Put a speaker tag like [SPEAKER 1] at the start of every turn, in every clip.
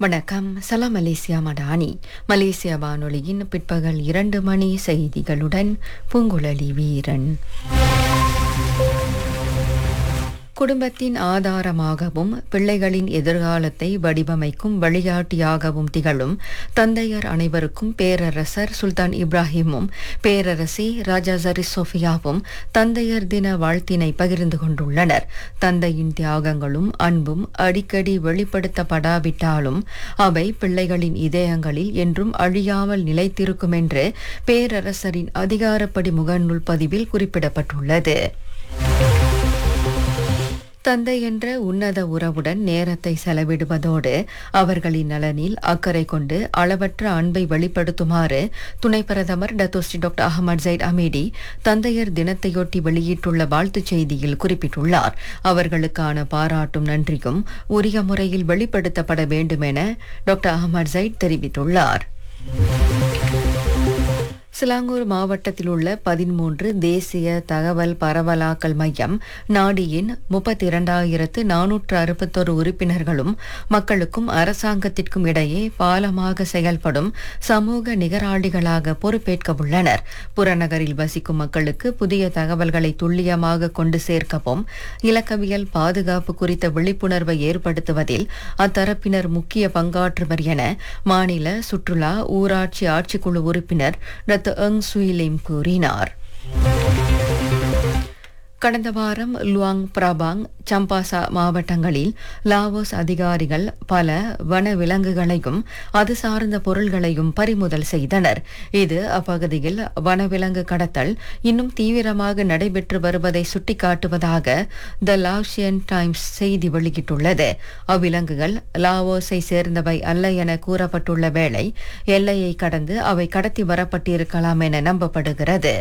[SPEAKER 1] வணக்கம் சலாம் மலேசியா மடானி மலேசிய வானொலியின் பிற்பகல் இரண்டு மணி செய்திகளுடன் பூங்குழலி வீரன் குடும்பத்தின் ஆதாரமாகவும் பிள்ளைகளின் எதிர்காலத்தை வடிவமைக்கும் வழிகாட்டியாகவும் திகழும் தந்தையர் அனைவருக்கும் பேரரசர் சுல்தான் இப்ராஹிமும் பேரரசி ராஜா ஜரி சோஃபியாவும் தந்தையர் தின வாழ்த்தினை பகிர்ந்து கொண்டுள்ளனர் தந்தையின் தியாகங்களும் அன்பும் அடிக்கடி வெளிப்படுத்தப்படாவிட்டாலும் அவை பிள்ளைகளின் இதயங்களில் என்றும் அழியாமல் நிலைத்திருக்கும் என்று பேரரசரின் அதிகாரப்படி முகநூல் பதிவில் குறிப்பிடப்பட்டுள்ளது தந்தை என்ற உன்னத உறவுடன் நேரத்தை செலவிடுவதோடு அவர்களின் நலனில் அக்கறை கொண்டு அளவற்ற அன்பை வெளிப்படுத்துமாறு துணை பிரதமர் Dato' Sri doctor Ahmad Zahid Hamidi தந்தையர் தினத்தையொட்டி வெளியிட்டுள்ள வாழ்த்துச் செய்தியில் குறிப்பிட்டுள்ளார் அவர்களுக்கான பாராட்டும் நன்றியும் உரிய முறையில் வெளிப்படுத்தப்பட வேண்டும் என டாக்டர் அகமது ஜைட் தெரிவித்துள்ளார் சிலாங்கூர் மாவட்டத்தில் உள்ள பதிமூன்று தேசிய தகவல் பரவலாக்கல் மையம் நாடியின் முப்பத்தி இரண்டாயிரத்து நானூற்று அறுபத்தொரு உறுப்பினர்களும் மக்களுக்கும் அரசாங்கத்திற்கும் இடையே பாலமாக செயல்படும் சமூக நிகராளிகளாக பொறுப்பேற்க உள்ளனர் புறநகரில் வசிக்கும் மக்களுக்கு புதிய தகவல்களை துல்லியமாக கொண்டு சேர்க்கவும் இலக்கவியல் பாதுகாப்பு குறித்த விழிப்புணர்வை ஏற்படுத்துவதில் அத்தரப்பினர் முக்கிய பங்காற்றுவர் என மாநில சுற்றுலா ஊராட்சி ஆட்சிக்குழு உறுப்பினர் டாக்டர் எங் சுயிலிம் கூறினார் கடந்த வாரம் லுவாங் பிரபாங் சம்பாசா மாவட்டங்களில் லாவோஸ் அதிகாரிகள் பல வன விலங்குகளையும் அது சார்ந்த பொருள்களையும் பறிமுதல் செய்தனர் இது அப்பகுதியில் வனவிலங்கு கடத்தல் இன்னும் தீவிரமாக நடைபெற்று வருவதை சுட்டிக்காட்டுவதாக த லாவ்ஷியன் டைம்ஸ் செய்தி வெளியிட்டுள்ளது அவ்விலங்குகள் லாவோஸை சேர்ந்தவை அல்ல என கூறப்பட்டுள்ள வேளை எல்லையை கடந்து அவை கடத்தி வரப்பட்டிருக்கலாம் என நம்பப்படுகிறது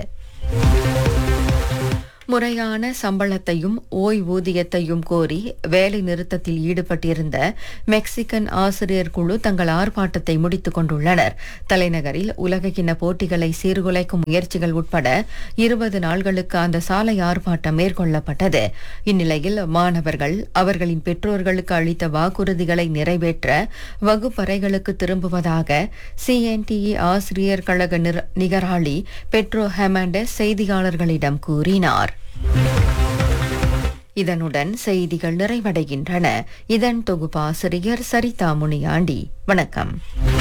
[SPEAKER 1] முறையான சம்பளத்தையும் ஓய்வூதியத்தையும் கோரி வேலை நிறுத்தத்தில் ஈடுபட்டிருந்த மெக்சிகன் ஆசிரியர் குழு தங்கள் ஆர்ப்பாட்டத்தை முடித்துக் கொண்டுள்ளனர் தலைநகரில் உலகக்கிண்ண போட்டிகளை சீர்குலைக்கும் முயற்சிகள் உட்பட இருபது நாள்களுக்கு அந்த சாலை ஆர்ப்பாட்டம் மேற்கொள்ளப்பட்டது இந்நிலையில் மாணவர்கள் அவர்களின் பெற்றோர்களுக்கு அளித்த வாக்குறுதிகளை நிறைவேற்ற வகுப்பறைகளுக்கு திரும்புவதாக சிஎன்டிஇ ஆசிரியர் கழக நிர- நிகராளி பெட்ரோ ஹெமண்டஸ் செய்தியாளர்களிடம் கூறினார் இதனுடன் செய்திகள் நிறைவடைகின்றன இதன் தொகுப்பாசிரியர் சரிதா முனியாண்டி வணக்கம்